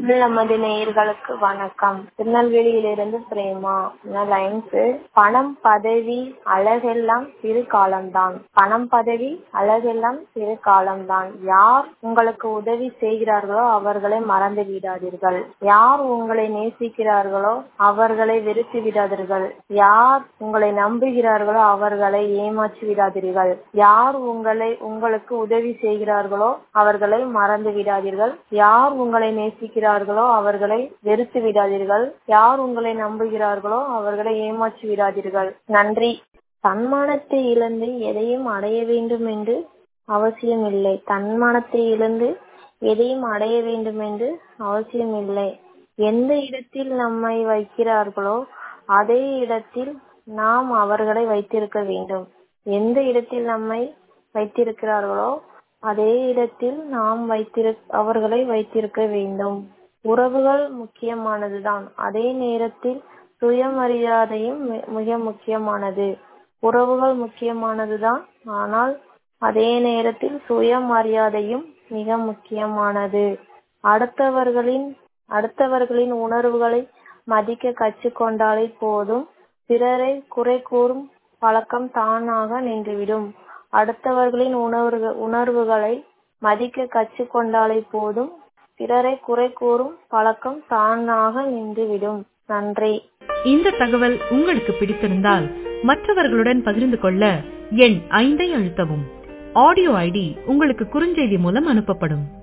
நமது நேயர்களுக்கு வணக்கம் திருநெல்வேலியிலிருந்து பிரேமா லைன்ஸ் பணம் பதவி அழகெல்லாம் சிறு காலம்தான் பணம் பதவி அழகெல்லாம் சிறு காலம்தான் யார் உங்களுக்கு உதவி செய்கிறார்களோ அவர்களை மறந்து விடாதீர்கள் யார் உங்களை நேசிக்கிறார்களோ அவர்களை வெறுத்து விடாதீர்கள் யார் உங்களை நம்புகிறார்களோ அவர்களை ஏமாற்றி விடாதீர்கள் யார் உங்களை உங்களுக்கு உதவி செய்கிறார்களோ அவர்களை மறந்து விடாதீர்கள் யார் உங்களை நேசிக்கிறார்களோ அவர்களை வெறுத்து விடாதீர்கள் யார் உங்களை நம்புகிறார்களோ அவர்களை ஏமாற்றி விடாதீர்கள் நன்றி தன்மானத்தை இழந்து எதையும் அடைய வேண்டும் என்று அவசியம் இல்லை தன்மானத்தை இழந்து எதையும் அடைய வேண்டும் என்று அவசியம் இல்லை எந்த இடத்தில் நம்மை வைக்கிறார்களோ அதே இடத்தில் நாம் அவர்களை வைத்திருக்க வேண்டும் எந்த இடத்தில் நம்மை வைத்திருக்கிறார்களோ அதே இடத்தில் நாம் வைத்திரு அவர்களை வைத்திருக்க வேண்டும் உறவுகள் முக்கியமானதுதான் அதே நேரத்தில் சுயமரியாதையும் மிக முக்கியமானது உறவுகள் முக்கியமானதுதான் ஆனால் அதே நேரத்தில் சுயமரியாதையும் மிக முக்கியமானது அடுத்தவர்களின் அடுத்தவர்களின் உணர்வுகளை மதிக்க கற்றுக்கொண்டாலே போதும் பிறரை குறை கூறும் பழக்கம் தானாக நின்றுவிடும் அடுத்தவர்களின் உணர்வு உணர்வுகளை மதிக்க கற்றுக்கொண்டாலே போதும் பிறரை குறை கூறும் பழக்கம் தானாக நின்றுவிடும் நன்றி இந்த தகவல் உங்களுக்கு பிடித்திருந்தால் மற்றவர்களுடன் பகிர்ந்து கொள்ள எண் ஐந்தை அழுத்தவும் ஆடியோ ஐடி உங்களுக்கு குறுஞ்செய்தி மூலம் அனுப்பப்படும்